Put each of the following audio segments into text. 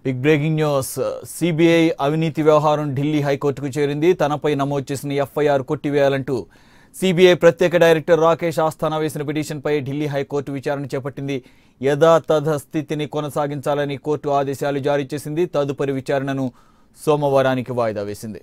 big breaking news CBI అవినీతి వ్యవహారం ఢిల్లీ హైకోర్టుకు చేరింది తనపై నమోదు చేసిన ఎఫ్ఐఆర్ కొట్టివేయాలంటూ సిబిఐ ప్రత్యేక డైరెక్టర్ రాకేష్ ఆస్థానా వేసిన పిటిషన్పై ఢిల్లీ హైకోర్టు విచారణ చేపట్టింది యథాతథ స్థితిని కొనసాగించాలని కోర్టు ఆదేశాలు జారీ చేసింది తదుపరి విచారణను సోమవారానికి వాయిదా వేసింది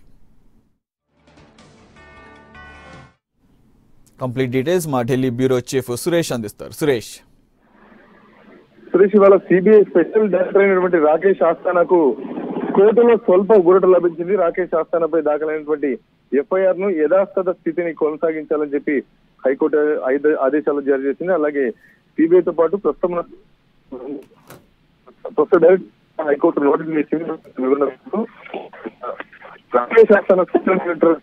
కంప్లీట్ డీటెయిల్స్ మా ఢిల్లీ బ్యూరో చీఫ్ సురేష్ అందిస్తారు సురేష్ సురేష్ ఇవాళ సిబిఐ స్పెషల్ డైరెక్టర్ అయినటువంటి రాకేష్ ఆస్థానాకు కోర్టులో స్వల్ప ఊరట లభించింది రాకేష్ ఆస్థానాపై దాఖలైనటువంటి ఎఫ్ఐఆర్ ను యథాస్థత స్థితిని కొనసాగించాలని చెప్పి హైకోర్టు ఐదు ఆదేశాలు జారీ చేసింది అలాగే సిబిఐతో పాటు ప్రస్తుతం ఉన్న- ప్రస్తుత డైరెక్టర్ హైకోర్టు నోటీసులు ఇచ్చింది వివరణకు రాకేష్ ఆస్థాన స్పెషల్ డైరెక్టర్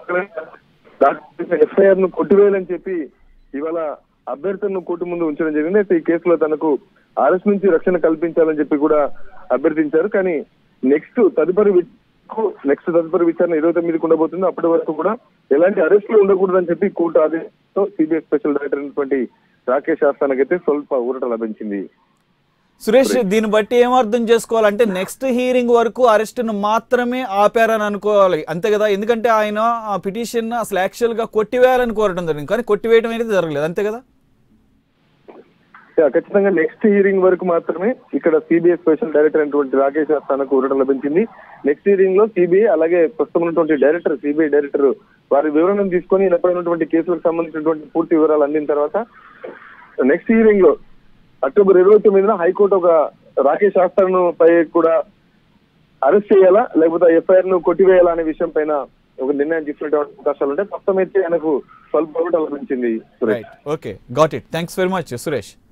ఎఫ్ఐఆర్ ను కొట్టివేయాలని చెప్పి ఇవాళ అభ్యర్థులను కోర్టు ముందు ఉంచడం జరిగింది అయితే ఈ కేసులో తనకు అరెస్ట్ నుంచి రక్షణ కల్పించాలని చెప్పి కూడా అభ్యర్థించారు కానీ నెక్స్ట్ తదుపరి నెక్స్ట్ తదుపరి విచారణ ఇరవై తొమ్మిదికి ఉండబోతుంది అప్పటి వరకు కూడా ఎలాంటి అరెస్టులు ఉండకూడదని చెప్పి కోర్టు ఆదేశంతో సిబిఐ స్పెషల్ డైరెక్టర్ అయినటువంటి రాకేష్ ఆస్థానకైతే స్వల్ప ఊరట లభించింది సురేష్ దీన్ని బట్టి ఏమర్థం చేసుకోవాలంటే నెక్స్ట్ హీరింగ్ వరకు అరెస్ట్ను మాత్రమే ఆపారని అనుకోవాలి అంతే కదా ఎందుకంటే ఆయన ఆ పిటిషన్ అసలు యాక్చువల్గా కొట్టివేయాలని కోరడం జరిగింది కానీ కొట్టివేయడం అనేది జరగలేదు అంతే కదా యా, ఖచ్చితంగా నెక్స్ట్ హీరింగ్ వరకు మాత్రమే ఇక్కడ సిబిఐ స్పెషల్ డైరెక్టర్ అయినటువంటి రాకేష్ ఆస్థానకు ఊరట లభించింది నెక్స్ట్ హీరింగ్ లో సిబిఐ అలాగే ప్రస్తుతం ఉన్నటువంటి డైరెక్టర్ సిబిఐ డైరెక్టర్ వారి వివరణను తీసుకొని ఉన్నటువంటి కేసులకు సంబంధించినటువంటి పూర్తి వివరాలు అందిన తర్వాత నెక్స్ట్ హీరింగ్ లో అక్టోబర్ ఇరవై తొమ్మిదిన హైకోర్టు ఒక రాకేష్ ఆస్థాను పై కూడా అరెస్ట్ చేయాలా లేకపోతే ఎఫ్ఐఆర్ ను కొట్టివేయాలా అనే విషయం పైన ఒక నిర్ణయం తీసుకునే అవకాశాలు ఉంటాయి ప్రస్తుతం అయితే ఆయనకు స్వల్ప ఊరట లభించింది Suresh right okay got it thanks very much Suresh